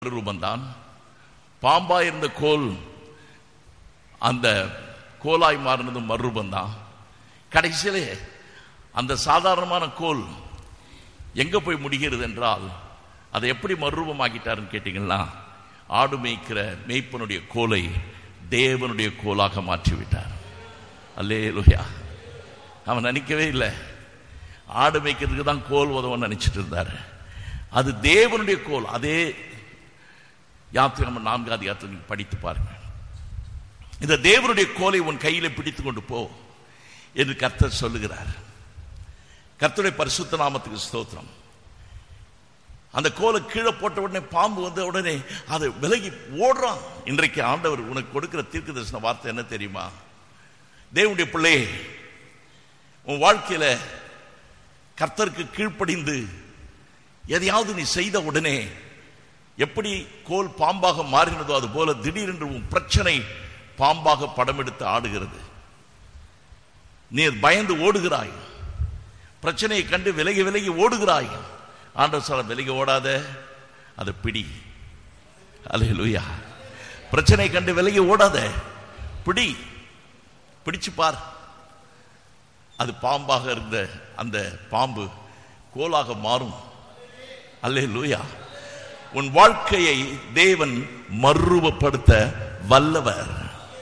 ரூபந்தான் பாம்பாய் இருந்த கோல் அந்த கோலாய் மாறினது மறுரூபந்தான் கடைசியிலே அந்த சாதாரணமான கோல் எங்க போய் முடிகிறது என்றால் அதை எப்படி மறுரூபமாக்கிட்டாருன்னு கேட்டீங்கன்னா ஆடு மேய்க்கிற மேய்ப்பனுடைய கோலை தேவனுடைய கோலாக மாற்றி விட்டார் அல்லே லுயா அவன் நினைக்கவே இல்லை ஆடு மேய்க்கிறதுக்கு தான் கோல் உதவன்னு நினைச்சிட்டு இருந்தாரு அது தேவனுடைய கோல் அதே யாத்திரை நம்ம நான்கு அதிகாரத்தில் நீங்க படித்து பாருங்க இந்த தேவனுடைய கோலை உன் கையில பிடித்து கொண்டு போ என்று கர்த்தர் சொல்லுகிறார் கர்த்தருடைய பரிசுத்த நாமத்துக்கு ஸ்தோத்திரம் அந்த கோலை கீழே போட்ட உடனே பாம்பு வந்த உடனே அது விலகி ஓடுறான் இன்றைக்கு ஆண்டவர் உனக்கு கொடுக்கிற தீர்க்க தரிசன வார்த்தை என்ன தெரியுமா தேவனுடைய பிள்ளையே உன் வாழ்க்கையில கர்த்தருக்கு கீழ்ப்படிந்து எதையாவது நீ செய்த உடனே எப்படி கோல் பாம்பாக மாறினதோ அது போல திடீரென்று உன் பிரச்சனை பாம்பாக படம் எடுத்து ஆடுகிறது நீ பயந்து ஓடுகிறாய் பிரச்சனையை கண்டு விலகி விலகி ஓடுகிறாய் ஆண்டவர் சொல்ல விலகி ஓடாத அதை பிடி அலையலுயா பிரச்சனை கண்டு விலகி ஓடாத பிடி பிடிச்சு பார் அது பாம்பாக இருந்த அந்த பாம்பு கோலாக மாறும் அல்லே லூயா உன் வாழ்க்கையை தேவன் மறுரூபப்படுத்த வல்லவர்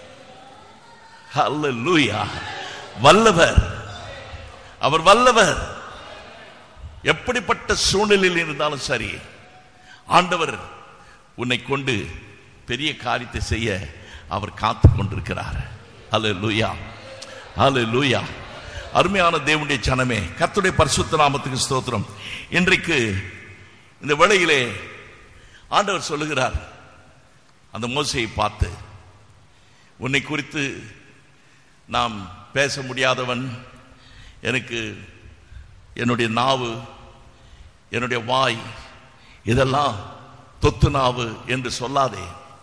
அல்லேலூயா வல்லவர் அவர் வல்லவர் எப்படிப்பட்ட சூழ்நிலையில் இருந்தாலும் சரி ஆண்டவர் உன்னை கொண்டு பெரிய காரியத்தை செய்ய அவர் காத்து கொண்டிருக்கிறார் அல்ல லூயா அல்ல லூயா அருமையான தேவனுடைய ஜனமே கர்த்தருடைய பரிசுத்த நாமத்துக்கு ஸ்தோத்திரம் இன்றைக்கு இந்த வேளையிலே ஆண்டவர் சொல்லுகிறார் அந்த மோசையை பார்த்து உன்னை குறித்து நாம் பேச முடியாதவன் எனக்கு என்னுடைய நாவு என்னுடைய வாய் இதெல்லாம் தொத்து நாவு என்று சொல்லாதே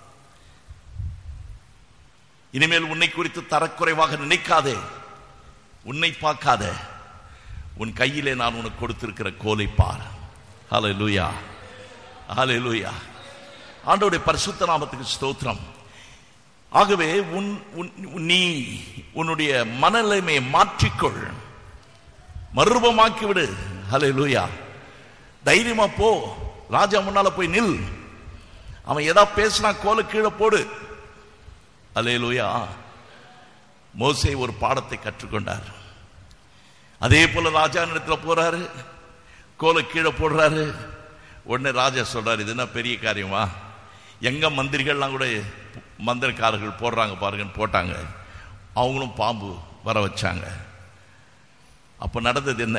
இனிமேல் உன்னை குறித்து தரக்குறைவாக நினைக்காதே உன்னை பார்க்காத உன் கையிலே நான் உனக்கு கொடுத்திருக்கிற கோலை பார் ஹலை லூயா ஹலை லூயா ஆண்டோடைய பரிசுத்த நாமத்துக்கு ஸ்தோத்திரம் ஆகவே உன் நீ உன்னுடைய மனநிலைமையை மாற்றிக்கொள் மறுரூபமாக்கி விடு ஹலே லூயா தைரியமா போ ராஜா முன்னால போய் நில் அவன் எதா பேசினா கோல கீழே போடு அலே லூயா மோசை ஒரு பாடத்தை கற்றுக்கொண்டார் அதே போல ராஜா இடத்துல போறாரு கோலை கீழே போடுறாரு உடனே ராஜா சொல்றாரு இது என்ன பெரிய காரியமா எங்க மந்திரிகள்லாம் கூட மந்திரக்காரர்கள் போடுறாங்க பாருங்கன்னு போட்டாங்க அவங்களும் பாம்பு வர வச்சாங்க அப்ப நடந்தது என்ன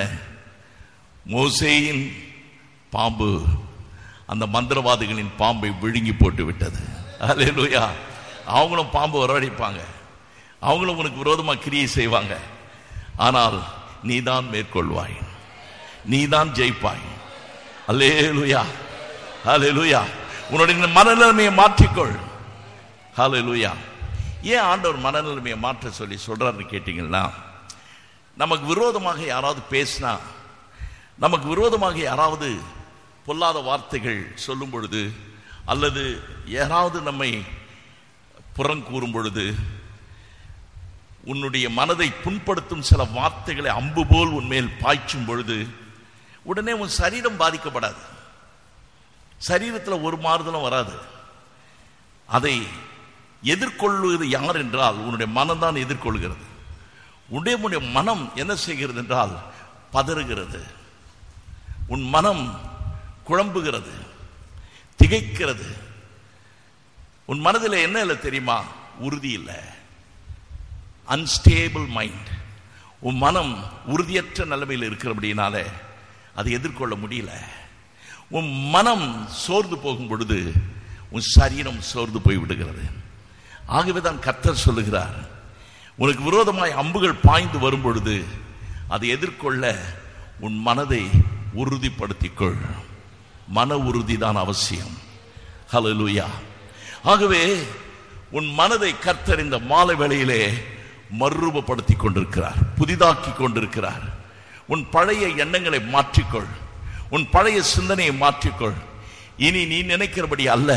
மோசையின் பாம்பு அந்த மந்திரவாதிகளின் பாம்பை விழுங்கி போட்டு விட்டது அலையலூயா அவங்களும் பாம்பு வரவழைப்பாங்க அவங்களும் உனக்கு விரோதமாக கிரியை செய்வாங்க ஆனால் நீதான் மேற்கொள்வாய் நீதான் ஜெயிப்பாய் அல்லே லூயா ஹலே லூயா உன்னுடைய மனநிலைமையை மாற்றிக்கொள் ஹலே லூயா ஏன் ஆண்டவர் மனநிலைமையை மாற்ற சொல்லி சொல்றாருன்னு கேட்டீங்கன்னா நமக்கு விரோதமாக யாராவது பேசினா நமக்கு விரோதமாக யாராவது பொல்லாத வார்த்தைகள் சொல்லும் பொழுது அல்லது யாராவது நம்மை புறங்கூறும் பொழுது உன்னுடைய மனதை புண்படுத்தும் சில வார்த்தைகளை அம்பு போல் உன்மேல் பாய்ச்சும் பொழுது உடனே உன் சரீரம் பாதிக்கப்படாது சரீரத்தில் ஒரு மாறுதலும் வராது அதை எதிர்கொள்வது யார் என்றால் உன்னுடைய மனம்தான் எதிர்கொள்கிறது உடைய மனம் என்ன செய்கிறது என்றால் பதறுகிறது உன் மனம் குழம்புகிறது திகைக்கிறது உன் மனதில் என்ன இல்லை தெரியுமா உறுதி இல்லை அன்ஸ்டேபிள் மைண்ட் உன் மனம் உறுதியற்ற நிலைமையில் இருக்கிறபடினால அதை எதிர்கொள்ள முடியல உன் மனம் சோர்ந்து போகும் பொழுது உன் சரீரம் சோர்ந்து போய் விடுகிறது ஆகவே தான் கர்த்தர் சொல்லுகிறார் உனக்கு விரோதமாய் அம்புகள் பாய்ந்து வரும் பொழுது அதை எதிர்கொள்ள உன் மனதை உறுதிப்படுத்திக்கொள் மன உறுதி தான் அவசியம் ஹலலூயா ஆகவே உன் மனதை கர்த்தர் இந்த மாலை வேளையிலே மறுரூபப்படுத்தி கொண்டிருக்கிறார் புதிதாக்கி கொண்டிருக்கிறார் உன் பழைய எண்ணங்களை மாற்றிக்கொள் உன் பழைய சிந்தனையை மாற்றிக்கொள் இனி நீ நினைக்கிறபடி அல்ல